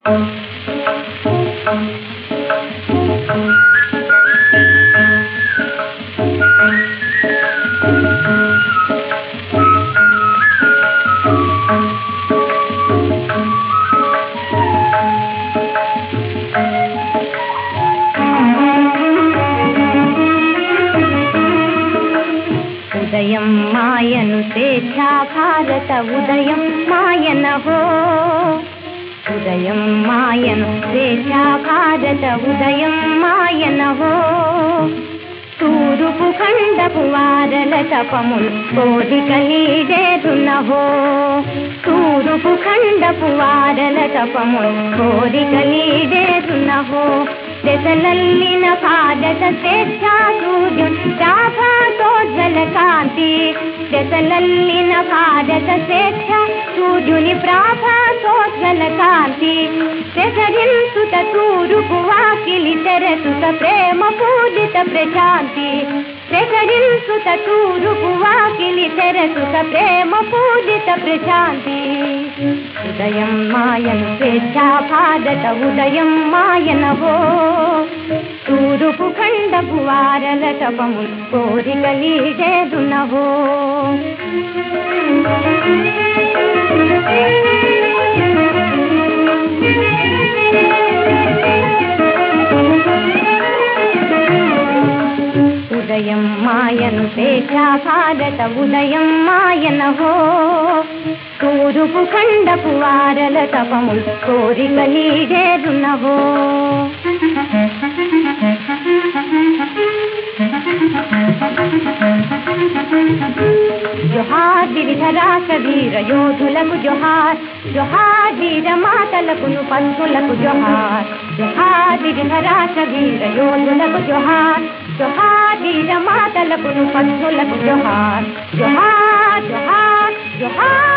ఉదయం మాయను స్వేచ్ఛా భారత ఉదయం మాయన హో ఉదయం మాయను స్వేచ్ఛా భారత ఉదయం మాయన హో తూరుపు ఖండపు వారల తపములు కోరికలీడేరునహో తూరుపు ఖండపు వారల తపములు కోరికలీడేరునహో దశలల్లిన భారత స్వేచ్ఛా సూర్యుడు రాభాతోజ్వల కాంతి దశలల్లిన భారత స్వేచ్ఛ సూర్యుని ప్రాభాతోజ్వల కాంతి దశరింసుత తూరుపు వాకిలి తెరసుత ప్రేమ పూజిత ప్రశాంతి ప్రసరింసుత తూరుపు వాకిలి తెరసుత ప్రేమ పూజిత ప్రశాంతి ఉదయం మాయను స్వేచ్ఛా భారత ఉదయం మాయనవో తూరుపు ఖండపు వారల తపము కోరికలీడేదునవో ఉదయం మాయను స్వేచ్ఛా భారత ఉదయం మాయన హో తూరుపు ఖండపు వారల తపము కోరికలీడేదునహో జోహార్ వివిధ రాష్ట్ర వీర యోధులకు జోహార్ జోహార్ వీర మాతలకు పంతులకు జోహార్ జోహార్ వివిధ రాష్ట్ర వీర యోధులకు జోహార్ జోహార్ వీర మాతలకు పంతులకు జోహార్ జోహార్ జోహార్ జోహార్